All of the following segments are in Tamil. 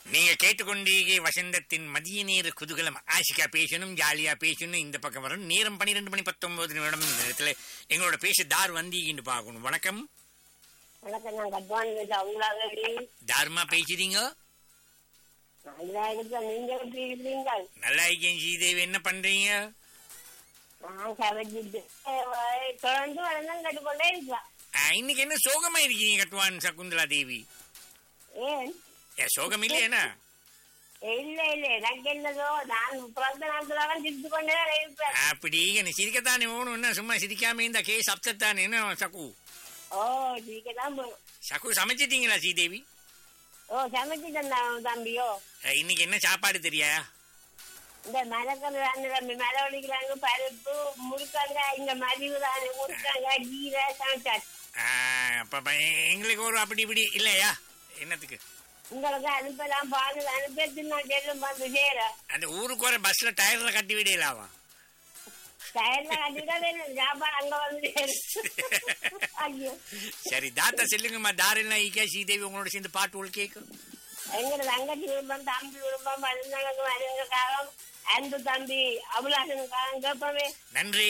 நீங்க கேட்டுக்கொண்டீங்க வசந்தத்தின் மதிய நேர குதூகலம் ஆசிக்கா பேசணும் ஜாலியா பேசணும் இந்த பக்கம் வரும் நேரம் பன்னிரெண்டு மணி பத்தொன்பது நிமிடம் இந்த நேரத்துல எங்களோட பேச தார் வந்தீங்கன்னு பார்க்கணும் வணக்கம் வணக்கம் நான் கட்வான் அவங்களாக எப்படி தாருமா பேசுறீங்க நல்லா இருக்கு நீங்க எப்படி இருக்கிறீங்க நல்லா இருக்கேன் ஸ்ரீதேவி என்ன பண்றீங்க நான் சமைச்சிட்டு அஹ், தொடர்ந்து வளர்ந்து கட்டுக்கொண்டே இருக்கலாம் ஆ, இன்னைக்கு என்ன சோகமா இருக்கீங்க கட்டுவான் சகுந்தலா தேவி ஏன் ஏ சோகம் இல்லையா இல்ல இல்ல எனக்கு என்னதோ நான் பிறந்த நாட்களாக சிரித்து கொண்டே தான் இருப்பேன் அப்படி என்ன சிரிக்கத்தானே ஓணும் என்ன சும்மா சிரிக்காம இந்த கேஸ் அப்செட் என்ன சகு ஓ சிரிக்கதான் போகணும் சகு சமைச்சிட்டீங்களா ஸ்ரீதேவி ஓ சமைச்சிட்டேன் தான் தம்பியோ ஆ, இன்னைக்கு என்ன சாப்பாடு தெரியா இந்த மரக்கல் தானே தம்பி மலை ஒழிக்கிறாங்க பருப்பு முறுக்காங்க இங்க மதிவு தானே முறுக்காங்க கீரை சமைச்சாச்சு ஆ, அப்ப ப- எங்களுக்கு ஒரு அப்படி இப்படி இல்லையா என்னத்துக்கு உங்களுக்கு அனுப்பலாம் பாரு அனுப்பி நான் செல்லும் வந்து சேர அந்த ஊருக்கு வர பஸ்ல டயர்ல கட்டி விடலாவா டயர்ல கட்டிட்டா வேணும் சாப்பாடு அங்க வந்து சேரும் ஐயோ சரி தாத்தா செல்லுங்கம்மா தாரெல்லாம் ஈக்கா ஸ்ரீதேவி உங்களோட சேர்ந்து பாட்டு உள் கேட்கும் எங்க தங்கச்சி விருப்பம் தம்பி விருப்பம் பதினஞ்சு மருந்துக்காகவும் அன்பு தம்பி அபுலாசனுக்காகவும் கேட்பவே நன்றி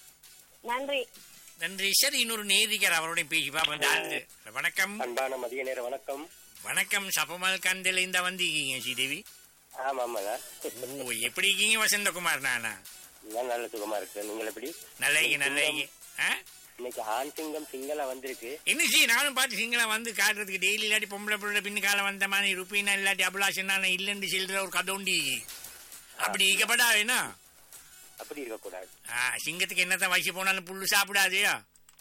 நன்றி நன்றி சரி இன்னொரு நேரிக்கார் அவரோட பேசி பாப்போம் தாரு. வணக்கம் அன்பான மதிய நேர வணக்கம் வணக்கம் சபமல் கந்தில இந்த வந்திருக்கீங்க ஸ்ரீதேவி ஆமா ஆமாங்க ஓ எப்படி இருக்கீங்க வசந்தகுமார் நானா நான் நல்ல சுகமா இருக்கு நீங்கள் எப்படி நல்லா இருக்கீங்க நல்லா இருக்கீங்க ஆ? இன்னைக்கு ஆண் சிங்கம் சிங்களா வந்திருக்கு என்ன சி நானும் பார்த்து சிங்களா வந்து காட்டுறதுக்கு டெய்லி இல்லாட்டி பொம்பளை பிள்ளை பின்னு காலம் வந்த மாதிரி ருப்பீனா இல்லாட்டி அபிலாஷன் நான் இல்லைன்னு சொல்ற ஒரு கதை உண்டு அப்படி இருக்கப்படா வேணா அப்படி இருக்கக்கூடாது ஆ, சிங்கத்துக்கு என்னத்தான் வயசு போனாலும் புல்லு சாப்பிடாதேயா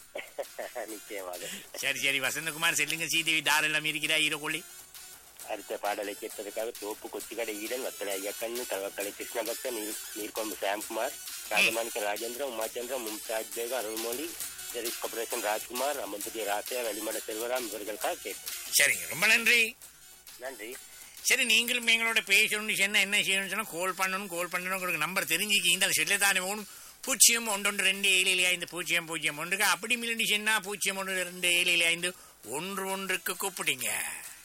நிச்சயமாக சரி சரி வசந்தகுமார் செல்லுங்க சீதேவி தாரெல்லாம் இருக்கிறா ஈரக்கொள்ளி அடுத்த பாடலை கேட்பதற்காக தோப்பு கொச்சிக்கடை ஈடன் வத்தலை ஐயக்கண்ணு தவக்கலை கிருஷ்ணபக்த நீர் நீர்கொம்பு சாம்குமார் ராஜமாணிக்க ராஜேந்திரன் உமாச்சந்திரன் மும்தாஜ் பேகம் அருள்மொழி ஜெரிஸ் கார்பரேஷன் ராஜ்குமார் அம்மன்புதிய ராசையா வெளிமட செல்வராம் இவர்களுக்காக கேட்போம் சரிங்க ரொம்ப நன்றி நன்றி சரி நீங்களும் எங்களோட பேசணும்னு சொன்னா என்ன செய்யணும்னு சொன்னா கால் பண்ணணும் கால் பண்ணணும் உங்களுக்கு நம்பர் தெரிஞ்சுக்கிங்க அந்த செல்ல தானே வேணும் பூஜ்ஜியம் ஒன்று ஒன்று ரெண்டு ஏழு ஏழு ஐந்து பூஜ்ஜியம் பூஜ்ஜியம் ஒன்றுக்கு அப்படி மில்லி சொன்னா பூஜ்ஜியம் ஒன்று ரெண்டு ஏழு ஏழு ஐந்து ஒன்று ஒன்றுக்கு கூப்பிடுங்க